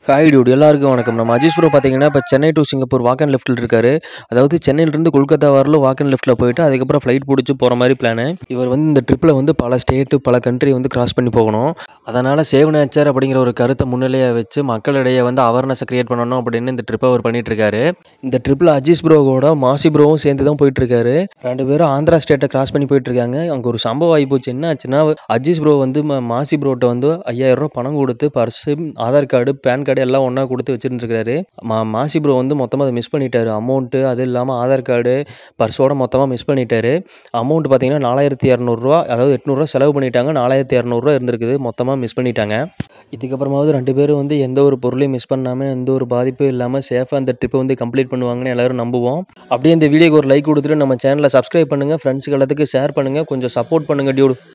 hi Dude எல்லாருக்கும் வணக்கம் நம்ம அஜீஸ் ப்ரோ பார்த்தீங்கன்னா இப்போ Chennai to Singapore walk and லெஃப்ட்டில் இருக்காரு அதாவது சென்னையிலேருந்து கொல்கத்தா வரலும் வாக் அண்ட் லெஃப்ட்டில் போயிட்டு அதுக்கப்புறம் ஃப்ளைட் பிடிச்சி போகிற மாதிரி பிளானு இவர் வந்து இந்த ட்ரிப்பில் வந்து பல ஸ்டேட்டு பல கண்ட்ரி வந்து கிராஸ் பண்ணி போகணும் அதனால் சேவ் நேச்சர் அப்படிங்கிற ஒரு கருத்தை முன்னிலையாக வச்சு மக்களிடையே வந்து அவேர்னஸை கிரியேட் பண்ணணும் அப்படின்னு இந்த ட்ரிப்பை அவர் பண்ணிட்டு இருக்காரு இந்த ட்ரிப்பில் அஜீஸ் ப்ரோவோட மாசி ப்ரோவும் சேர்ந்து தான் போயிட்டு இருக்காரு ரெண்டு பேரும் ஆந்திரா ஸ்டேட்டை கிராஸ் பண்ணி போயிட்டு இருக்காங்க அங்கே ஒரு சம்பவம் ஆகி போச்சு என்ன ஆச்சுன்னா அஜீஸ் ப்ரோ வந்து ம- மாசி ப்ரோட்ட வந்து ஐயாயிரம் ரூபாய் பணம் கொடுத்து purse Aadhaar card PAN card எல்லாம் ஒன்றா கொடுத்து வச்சுருந்துருக்காரு மா மாசி ப்ரோ வந்து மொத்தமாக அதை மிஸ் பண்ணிட்டாரு அமௌண்ட்டு அது இல்லாமல் ஆதார் கார்டு பர்ஸோட மொத்தமாக மிஸ் பண்ணிட்டாரு அமௌண்ட் பார்த்தீங்கன்னா நாலாயிரத்தி இரநூறுவா அதாவது எட்நூறுரூவா செலவு பண்ணிட்டாங்க நாலாயிரத்தி இரநூறுவா இருந்திருக்குது மொத்தமாக மிஸ் பண்ணிட்டாங்க இதுக்கப்புறமாவது ரெண்டு பேரும் வந்து எந்த ஒரு பொருளையும் மிஸ் பண்ணாமல் எந்த ஒரு பாதிப்பும் இல்லாமல் சேஃபாக அந்த ட்ரிப்பை வந்து கம்ப்ளீட் பண்ணுவாங்கன்னு எல்லாரும் நம்புவோம் அப்படியே இந்த வீடியோக்கு ஒரு லைக் கொடுத்துட்டு நம்ம சேனலை சப்ஸ்கிரைப் பண்ணுங்கள் ஃப்ரெண்ட்ஸுக்கு எல்லாத்துக்கும் ஷேர் பண்ணுங்கள் கொஞ்சம் சப்போர்ட் பண்ணுங்கள் டியூடு